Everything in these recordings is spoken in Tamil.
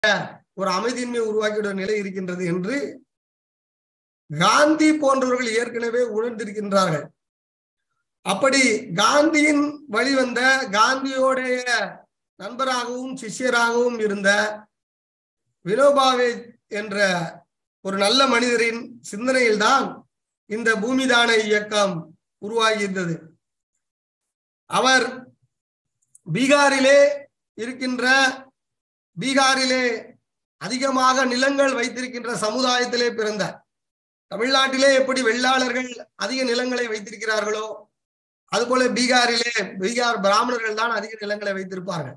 ஒரு அமைதியின்மை உருவாக்கிய நிலை இருக்கின்றது என்று காந்தி போன்றவர்கள் ஏற்கனவே உணர்ந்திருக்கின்றார்கள் அப்படி காந்தியின் வழிவந்த காந்தியோடைய நண்பராகவும் சிஷ்யராகவும் இருந்த வினோபாவே என்ற ஒரு நல்ல மனிதரின் சிந்தனையில்தான் இந்த பூமிதான இயக்கம் உருவாகியிருந்தது அவர் பீகாரிலே இருக்கின்ற பீகாரிலே அதிகமாக நிலங்கள் வைத்திருக்கின்ற சமுதாயத்திலே பிறந்தார் தமிழ்நாட்டிலே எப்படி வெள்ளாளர்கள் அதிக நிலங்களை வைத்திருக்கிறார்களோ அதுபோல பீகாரிலே பீகார் பிராமணர்கள் தான் அதிக நிலங்களை வைத்திருப்பார்கள்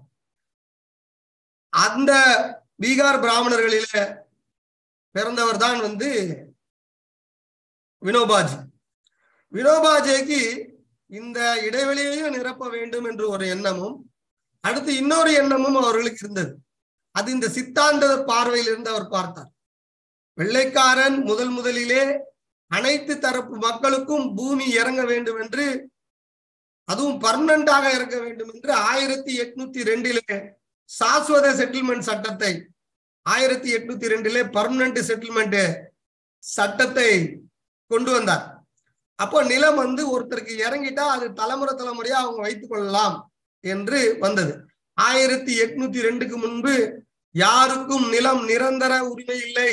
அந்த பீகார் பிராமணர்களிலே பிறந்தவர் தான் வந்து வினோபாஜி வினோபாஜிக்கு இந்த இடைவெளியையும் நிரப்ப வேண்டும் என்று ஒரு எண்ணமும் அடுத்து இன்னொரு எண்ணமும் அவர்களுக்கு இருந்தது அது இந்த சித்தாந்த பார்வையில் இருந்து அவர் பார்த்தார் வெள்ளைக்காரன் முதல் முதலிலே அனைத்து தரப்பு மக்களுக்கும் பூமி இறங்க வேண்டும் என்று அதுவும் பர்மனண்டாக இறங்க வேண்டும் என்று ஆயிரத்தி எட்நூத்தி ரெண்டிலே சாஸ்வத செட்டில்மெண்ட் சட்டத்தை ஆயிரத்தி எட்நூத்தி ரெண்டிலே பர்மனன்ட் செட்டில்மெண்ட் சட்டத்தை கொண்டு வந்தார் அப்போ நிலம் வந்து ஒருத்தருக்கு இறங்கிட்டா அது தலைமுறை தலைமுறையா அவங்க வைத்துக் கொள்ளலாம் என்று வந்தது ஆயிரத்தி எட்நூத்தி ரெண்டுக்கு முன்பு யாருக்கும் நிலம் நிரந்தர உரிமை இல்லை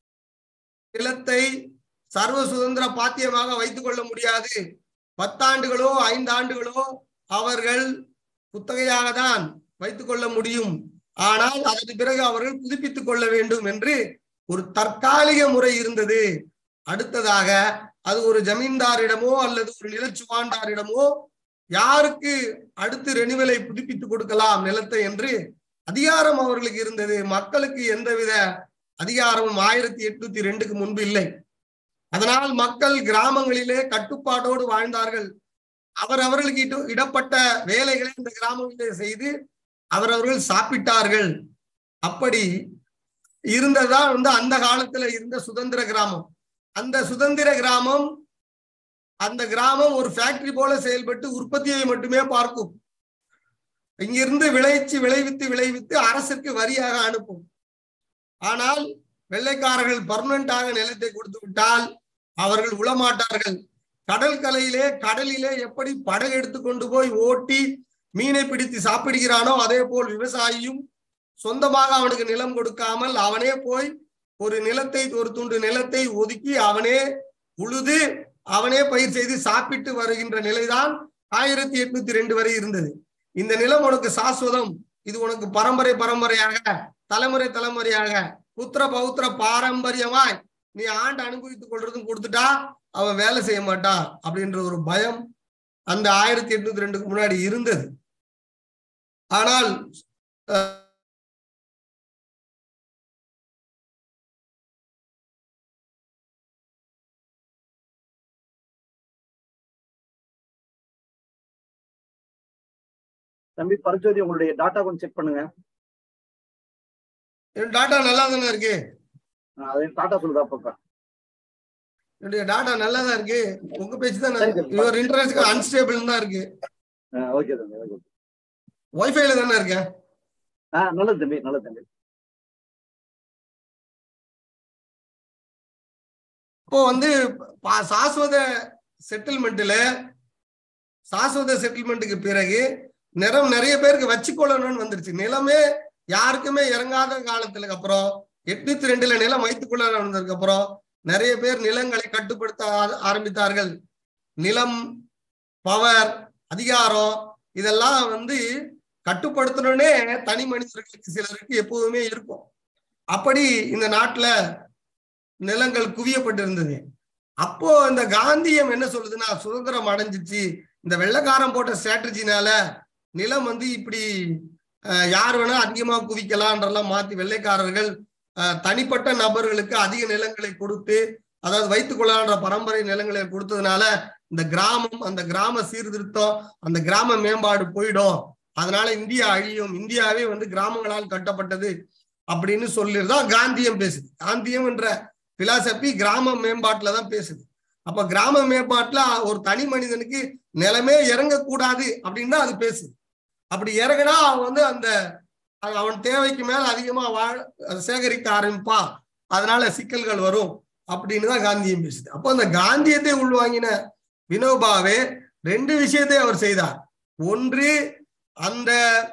நிலத்தை சர்வ சுதந்திர பாத்தியமாக வைத்துக் கொள்ள முடியாது பத்தாண்டுகளோ ஐந்து ஆண்டுகளோ அவர்கள் குத்தகையாக தான் வைத்துக் கொள்ள முடியும் ஆனால் அதற்கு பிறகு அவர்கள் புதுப்பித்துக் கொள்ள வேண்டும் என்று ஒரு தற்காலிக முறை இருந்தது அடுத்ததாக அது ஒரு ஜமீன்தாரிடமோ அல்லது ஒரு நிலச்சுவாண்டாரிடமோ யாருக்கு அடுத்து ரெனிவலை புதுப்பித்துக் கொடுக்கலாம் நிலத்தை என்று அதிகாரம் அவர்களுக்கு இருந்தது மக்களுக்கு எந்தவித அதிகாரமும் ஆயிரத்தி எட்நூத்தி ரெண்டுக்கு முன்பு இல்லை அதனால் மக்கள் கிராமங்களிலே கட்டுப்பாட்டோடு வாழ்ந்தார்கள் அவரவர்களுக்கு இட்டு- இடப்பட்ட வேலைகளை இந்த கிராமங்களிலே செய்து அவரவர்கள் சாப்பிட்டார்கள் அப்படி இருந்ததா வந்து அந்த காலத்துல இருந்த சுதந்திர கிராமம் அந்த சுதந்திர கிராமம் அந்த கிராமம் ஒரு ஃபேக்டரி போல செயல்பட்டு உற்பத்தியை மட்டுமே பார்க்கும் இங்கிருந்து விளைச்சு விளைவித்து விளைவித்து அரசுக்கு வரியாக அனுப்பும் ஆனால் வெள்ளைக்காரர்கள் பர்மனண்டாக நிலத்தை கொடுத்து விட்டால் அவர்கள் உளமாட்டார்கள் கடல் கலையிலே கடலிலே எப்படி படகு எடுத்து கொண்டு போய் ஓட்டி மீனை பிடித்து சாப்பிடுகிறானோ அதே போல் விவசாயியும் சொந்தமாக அவனுக்கு நிலம் கொடுக்காமல் அவனே போய் ஒரு நிலத்தை ஒரு துண்டு நிலத்தை ஒதுக்கி அவனே உழுது அவனே பயிர் செய்து சாப்பிட்டு வருகின்ற நிலைதான் ஆயிரத்தி எட்நூத்தி ரெண்டு வரை இருந்தது இந்த நிலம் உனக்கு சாஸ்வதம் இது உனக்கு பரம்பரை பரம்பரையாக தலைமுறை தலைமுறையாக புத்திர பௌத்திர பாரம்பரியமாய் நீ ஆண்டு அனுபவித்துக் கொள்றதும் கொடுத்துட்டா அவன் வேலை செய்ய மாட்டான் அப்படின்ற ஒரு பயம் அந்த ஆயிரத்தி எட்நூத்தி ரெண்டுக்கு முன்னாடி இருந்தது ஆனால் அஹ், தம்பி பரஞ்சோதி உங்களுடைய டாட்டா கொஞ்சம் செக் பண்ணுங்க என்னோட டாட்டா நல்லா தானே இருக்கு அஹ் அது டாட்டா சொல்லுதா அப்பப்ப என்னுடைய டாட்டா நல்லா தான் இருக்கு உங்க பேச்சு தான் சரி, சரி. யுவர் இன்டர்நெட் அன்ஸ்டேபிள் தான் இருக்கு ஓகே தம்பி ஓகே ஒய்ஃபைல தானே இருக்கேன் ஆ நல்லது தம்பி நல்லது தம்பி இப்போ வந்து பா- சாஸ்வத செட்டில்மெண்ட்ல சாஸ்வத செட்டில்மெண்ட்டுக்கு பிறகு நிறம் நிறைய பேருக்கு வச்சுக்கொள்ளணும்னு வந்துருச்சு நிலமே யாருக்குமே இறங்காத காலத்துக்கு அப்புறம் எட்நூத்தி ரெண்டுல நிலம் வைத்துக் கொள்ள வந்ததுக்கு அப்புறம் நிறைய பேர் நிலங்களை கட்டுப்படுத்த ஆர- ஆரம்பித்தார்கள் நிலம் பவர் அதிகாரம் இதெல்லாம் வந்து கட்டுப்படுத்தணும்னே தனி மனிதர்களுக்கு சிலருக்கு எப்போதுமே இருக்கும் அப்படி இந்த நாட்டுல நிலங்கள் குவியப்பட்டிருந்தது அப்போ இந்த காந்தியம் என்ன சொல்லுதுன்னா சுதந்திரம் அடைஞ்சிச்சு இந்த வெள்ளைக்காரன் போட்ட ஸ்ட்ராட்டஜினால நிலம் வந்து இப்படி அஹ், யார் வேணா அதிகமா குவிக்கலான்றெல்லாம் மாத்தி வெள்ளைக்காரர்கள் அஹ், தனிப்பட்ட நபர்களுக்கு அதிக நிலங்களை கொடுத்து அதாவது வைத்துக் கொள்ளலான்ற பரம்பரை நிலங்களை கொடுத்ததுனால இந்த கிராமம் அந்த கிராம சீர்திருத்தம் அந்த கிராம மேம்பாடு போயிடும் அதனால இந்தியா அழியும் இந்தியாவே வந்து கிராமங்களால் கட்டப்பட்டது அப்படின்னு சொல்லிதான் காந்தியம் பேசுது காந்தியம் என்ற பிலாசபி கிராம மேம்பாட்டுல தான் பேசுது அப்ப கிராம மேம்பாட்டுல ஒரு தனி மனிதனுக்கு நிலமே இறங்கக்கூடாது அப்படின்னு தான் அது பேசுது அப்படி இறங்கினா அவன் வந்து அந்த அது அவன் தேவைக்கு மேல அதிகமா வாழ் சேகரிக்க ஆரம்பிப்பான் அதனால சிக்கல்கள் வரும் அப்படின்னு தான் காந்தியம் பேசுது அப்போ அந்த காந்தியத்தை உள்வாங்கின வினோபாவே ரெண்டு விஷயத்தை அவர் செய்தார் ஒன்று அந்த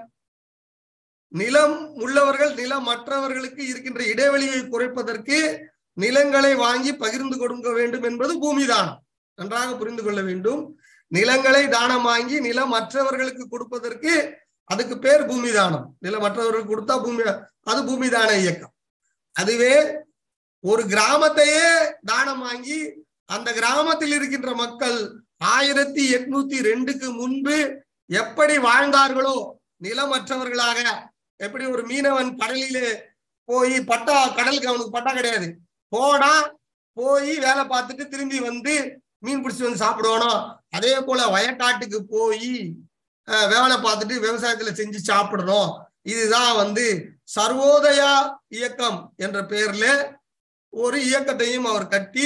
நிலம் உள்ளவர்கள் நிலம் மற்றவர்களுக்கு இருக்கின்ற இடைவெளியை குறைப்பதற்கு நிலங்களை வாங்கி பகிர்ந்து கொடுக்க வேண்டும் என்பது பூமி தானம் நன்றாக புரிந்து கொள்ள வேண்டும் நிலங்களை தானம் வாங்கி நிலம் மற்றவர்களுக்கு கொடுப்பதற்கு அதுக்கு பேர் பூமி தானம் நிலம் மற்றவர்களுக்கு கொடுத்தா பூமி அது பூமி தான இயக்கம் அதுவே ஒரு கிராமத்தையே தானம் வாங்கி அந்த கிராமத்தில் இருக்கின்ற மக்கள் ஆயிரத்தி எட்நூத்தி ரெண்டுக்கு முன்பு எப்படி வாழ்ந்தார்களோ நிலமற்றவர்களாக எப்படி ஒரு மீனவன் கடலிலே போய் பட்டா கடலுக்கு அவனுக்கு பட்டா கிடையாது போனா போய் வேலை பார்த்துட்டு திரும்பி வந்து மீன் பிடிச்சி வந்து சாப்பிடுவானோ அதே போல வயக்காட்டுக்கு போய் வேலை பார்த்துட்டு விவசாயத்துல செஞ்சு சாப்பிடணும் இதுதான் வந்து சர்வோதயா இயக்கம் என்ற பெயர்ல ஒரு இயக்கத்தையும் அவர் கட்டி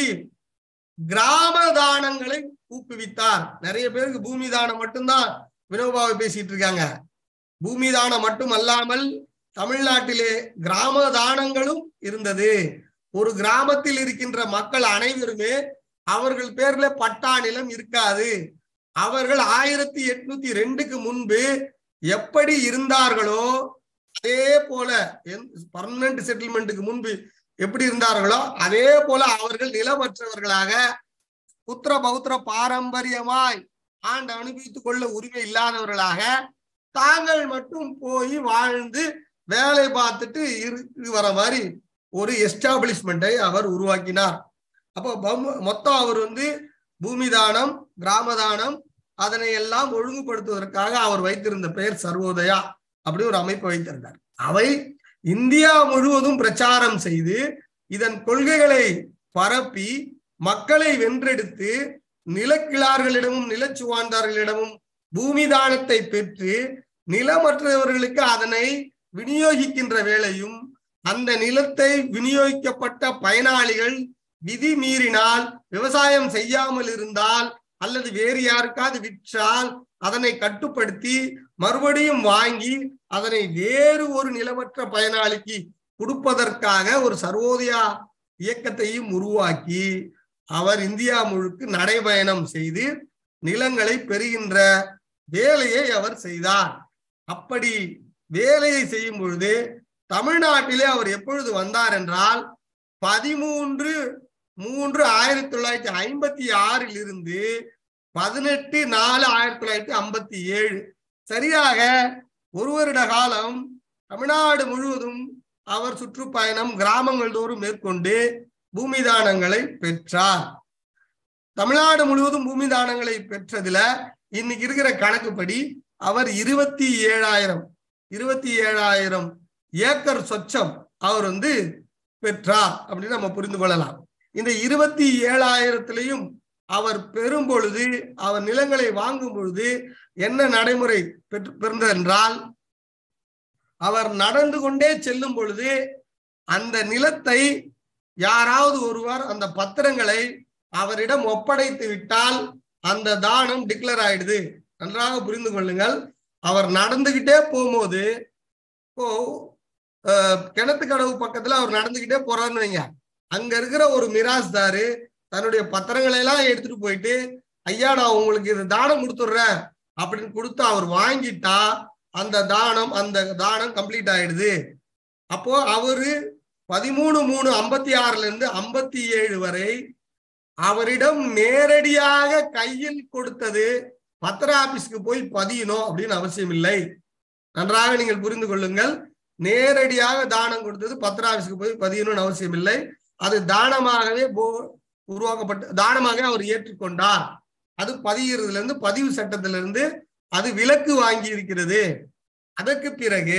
கிராம தானங்களை ஊக்குவித்தார் நிறைய பேருக்கு பூமி தானம் மட்டும்தான் வினோபாவை பேசிட்டு இருக்காங்க பூமி தானம் மட்டும் அல்லாமல் தமிழ்நாட்டிலே கிராம தானங்களும் இருந்தது ஒரு கிராமத்தில் இருக்கின்ற மக்கள் அனைவருமே அவர்கள் பேர்ல பட்டா நிலம் இருக்காது அவர்கள் ஆயிரத்தி எட்நூத்தி ரெண்டுக்கு முன்பு எப்படி இருந்தார்களோ அதே போல பர்மனன்ட் செட்டில்மெண்ட்டுக்கு முன்பு எப்படி இருந்தார்களோ அதே போல அவர்கள் நிலமற்றவர்களாக புத்திர பௌத்திர பாரம்பரியமாய் ஆண்டு அனுபவித்துக் கொள்ள உரிமை இல்லாதவர்களாக தாங்கள் மட்டும் போய் வாழ்ந்து வேலை பார்த்துட்டு இரு வர மாதிரி ஒரு எஸ்டாப்ளிஷ்மெண்ட்டை அவர் உருவாக்கினார் அப்போ மொத்தம் அவர் வந்து பூமி தானம் கிராம தானம் அதனை எல்லாம் ஒழுங்குபடுத்துவதற்காக அவர் வைத்திருந்த பெயர் சர்வோதயா அப்படி ஒரு அமைப்பு வைத்திருந்தார் அவை இந்தியா முழுவதும் பிரச்சாரம் செய்து இதன் கொள்கைகளை பரப்பி மக்களை வென்றெடுத்து நிலக்கிழார்களிடமும் நிலச்சுவாண்டார்களிடமும் பூமி தானத்தை பெற்று நிலமற்றவர்களுக்கு அதனை விநியோகிக்கின்ற வேளையும் அந்த நிலத்தை விநியோகிக்கப்பட்ட பயனாளிகள் விதி மீறினால் விவசாயம் செய்யாமல் இருந்தால் அல்லது வேறு யாருக்காவது விற்றால் அதனை கட்டுப்படுத்தி மறுபடியும் வாங்கி அதனை வேறு ஒரு நிலமற்ற பயனாளிக்கு கொடுப்பதற்காக ஒரு சர்வோதயா இயக்கத்தையும் உருவாக்கி அவர் இந்தியா முழுக்கு நடைபயணம் செய்து நிலங்களை பெறுகின்ற வேலையை அவர் செய்தார் அப்படி வேலையை செய்யும் பொழுது தமிழ்நாட்டிலே அவர் எப்பொழுது வந்தார் என்றால் பதிமூன்று மூன்று ஆயிரத்தி தொள்ளாயிரத்தி ஐம்பத்தி ஆறில் இருந்து பதினெட்டு நாலு ஆயிரத்தி தொள்ளாயிரத்தி ஐம்பத்தி ஏழு சரியாக ஒரு வருட காலம் தமிழ்நாடு முழுவதும் அவர் சுற்றுப்பயணம் கிராமங்கள் தோறும் மேற்கொண்டு பூமி தானங்களை பெற்றார் தமிழ்நாடு முழுவதும் பூமி தானங்களை பெற்றதுல இன்னைக்கு இருக்கிற கணக்குப்படி அவர் இருபத்தி ஏழாயிரம் இருபத்தி ஏழாயிரம் ஏக்கர் சொச்சம் அவர் வந்து பெற்றார் அப்படின்னு நம்ம புரிந்து கொள்ளலாம் இந்த இருபத்தி ஏழாயிரத்திலையும் அவர் பெறும் பொழுது அவர் நிலங்களை வாங்கும் பொழுது என்ன நடைமுறை பெற்று பெறுந்தென்றால் அவர் நடந்து கொண்டே செல்லும் பொழுது அந்த நிலத்தை யாராவது ஒருவர் அந்த பத்திரங்களை அவரிடம் ஒப்படைத்து விட்டால் அந்த தானம் டிக்ளேர் ஆயிடுது நன்றாக புரிந்து கொள்ளுங்கள் அவர் நடந்துகிட்டே போகும்போது இப்போ கிணத்து கடவு பக்கத்துல அவர் நடந்துகிட்டே போறாருன்னு வைங்க அங்க இருக்கிற ஒரு மிராஸ்தாரு தன்னுடைய பத்திரங்களை எல்லாம் எடுத்துட்டு போயிட்டு ஐயா நான் உங்களுக்கு இது தானம் கொடுத்துட்றேன் அப்படின்னு கொடுத்து அவர் வாங்கிட்டா அந்த தானம் அந்த தானம் கம்ப்ளீட் ஆயிடுது அப்போ அவரு பதிமூணு மூணு ஐம்பத்தி ஆறுல இருந்து ஐம்பத்தி ஏழு வரை அவரிடம் நேரடியாக கையில் கொடுத்தது பத்திர ஆபீஸ்க்கு போய் பதியணும் அப்படின்னு அவசியம் இல்லை நன்றாக நீங்கள் புரிந்து கொள்ளுங்கள் நேரடியாக தானம் கொடுத்தது பத்திர ஆபீஸ்க்கு போய் பதியணும்னு அவசியம் இல்லை அது தானமாகவே போ உருவாக்கப்பட்ட தானமாக அவர் ஏற்றுக்கொண்டார் அது பதிகிறதுல இருந்து பதிவு சட்டத்திலிருந்து அது விலக்கு வாங்கி இருக்கிறது அதற்கு பிறகு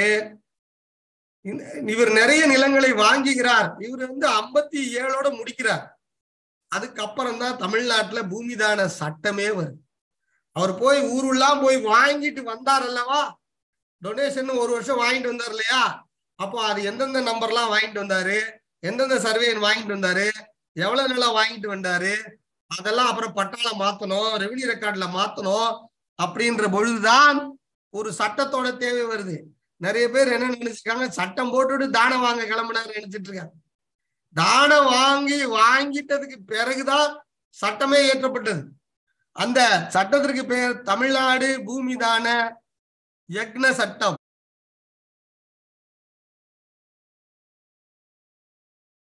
இவர் நிறைய நிலங்களை வாங்குகிறார் இவர் வந்து ஐம்பத்தி ஏழோட முடிக்கிறார் அதுக்கப்புறம் தான் தமிழ்நாட்டுல பூமிதான சட்டமே வருது அவர் போய் ஊருலாம் போய் வாங்கிட்டு வந்தார் அல்லவா டொனேஷன் ஒரு வருஷம் வாங்கிட்டு வந்தார் இல்லையா அப்போ அது எந்தெந்த நம்பர்லாம் வாங்கிட்டு வந்தாரு எந்தெந்த சர்வே வாங்கிட்டு வந்தாரு எவ்வளவு நிலம் வாங்கிட்டு வந்தாரு அதெல்லாம் அப்புறம் பட்டாள மாத்தணும் ரெவன்யூ ரெக்கார்ட்ல மாத்தணும் அப்படின்ற பொழுதுதான் ஒரு சட்டத்தோட தேவை வருது நிறைய பேர் என்ன நினைச்சிருக்காங்க சட்டம் போட்டுட்டு தானம் வாங்க கிளம்புனாரு நினைச்சிட்டு இருக்காங்க தானம் வாங்கி வாங்கிட்டதுக்கு பிறகுதான் சட்டமே இயற்றப்பட்டது அந்த சட்டத்திற்கு பெயர் தமிழ்நாடு பூமி தான யக்ன சட்டம்